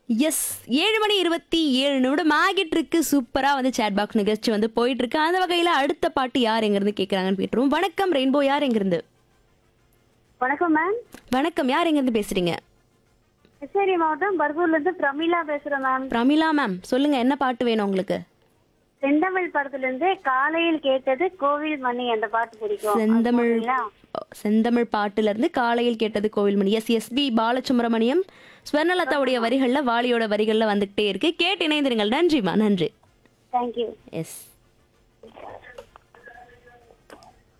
S ஏழு மணி இருபத்தி ஏழு நிமிடம் ஆகிட்டு இருக்கு சூப்பரா வந்து சேட் பாக்ஸ் நிகழ்ச்சி வந்து போயிட்டு இருக்கு அந்த வகையில அடுத்த பாட்டு யார் எங்கிருந்து கேக்குறாங்கன்னு கேட்டுருவோம் வணக்கம் ரெயின்போ யார் எங்கிருந்து வணக்கம் மேம் வணக்கம் யார் எங்கிருந்து பேசுறீங்க கிருஷ்ணகிரி மாவட்டம் பர்கூர்ல இருந்து பிரமிளா பேசுறேன் மேம் பிரமிளா மேம் சொல்லுங்க என்ன பாட்டு வேணும் உங்களுக்கு செந்தமிழ் படத்துல இருந்து காலையில் கேட்டது கோவில் மணி அந்த பாட்டு பிடிக்கும் செந்தமிழ் அது போடுறீங்களா? செந்தமிழ் பாட்டுல இருந்து காலையில் கேட்டது கோவில்மணி எஸ் எஸ் பி பாலசுப்ரமணியம் ஸ்வர்ணலதாவுடைய வரிகள்ல வாலியோட வரிகள்ல வந்துகிட்டே இருக்கு கேட்டு இணைந்திருங்கள் நன்றிமா நன்றி தேங்க்யூ எஸ்